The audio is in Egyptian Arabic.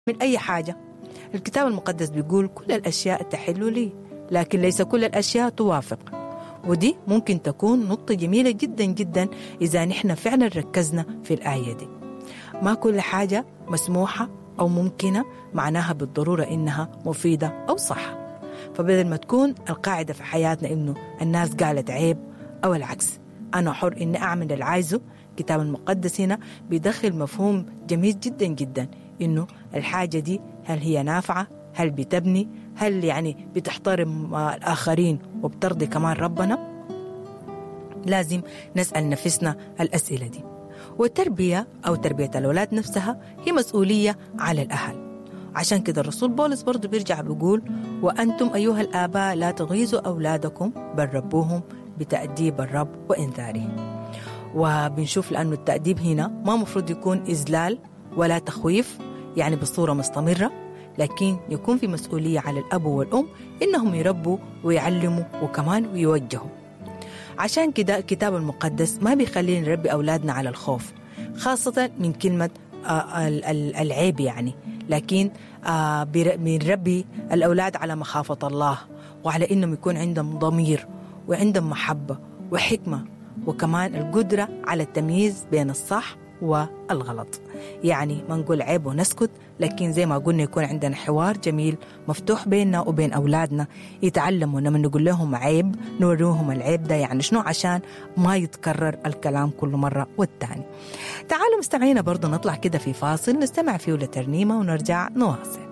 من أي حاجة الكتاب المقدس بيقول كل الأشياء تحل لي لكن ليس كل الأشياء توافق ودي ممكن تكون نقطة جميلة جدا جدا إذا نحن فعلا ركزنا في الآية دي ما كل حاجة مسموحة أو ممكنة معناها بالضرورة إنها مفيدة أو صح فبدل ما تكون القاعدة في حياتنا إنه الناس قالت عيب أو العكس أنا حر إني أعمل اللي عايزه الكتاب المقدس هنا بيدخل مفهوم جميل جدا جدا إنه الحاجة دي هل هي نافعة هل بتبني هل يعني بتحترم الآخرين وبترضي كمان ربنا لازم نسأل نفسنا الأسئلة دي والتربية أو تربية الأولاد نفسها هي مسؤولية على الأهل عشان كده الرسول بولس برضو بيرجع بيقول وأنتم أيها الآباء لا تغيظوا أولادكم بل ربوهم بتأديب الرب وإنذاره وبنشوف لأنه التأديب هنا ما مفروض يكون إذلال ولا تخويف يعني بصورة مستمرة لكن يكون في مسؤولية على الأب والأم إنهم يربوا ويعلموا وكمان ويوجهوا عشان كده الكتاب المقدس ما بيخلينا نربي أولادنا على الخوف خاصة من كلمة العيب يعني لكن بنربي الأولاد على مخافة الله وعلى إنهم يكون عندهم ضمير وعندهم محبة وحكمة وكمان القدرة على التمييز بين الصح والغلط يعني ما نقول عيب ونسكت لكن زي ما قلنا يكون عندنا حوار جميل مفتوح بيننا وبين أولادنا يتعلموا لما نقول لهم عيب نوريهم العيب ده يعني شنو عشان ما يتكرر الكلام كل مرة والتاني تعالوا مستمعينا برضه نطلع كده في فاصل نستمع فيه لترنيمة ونرجع نواصل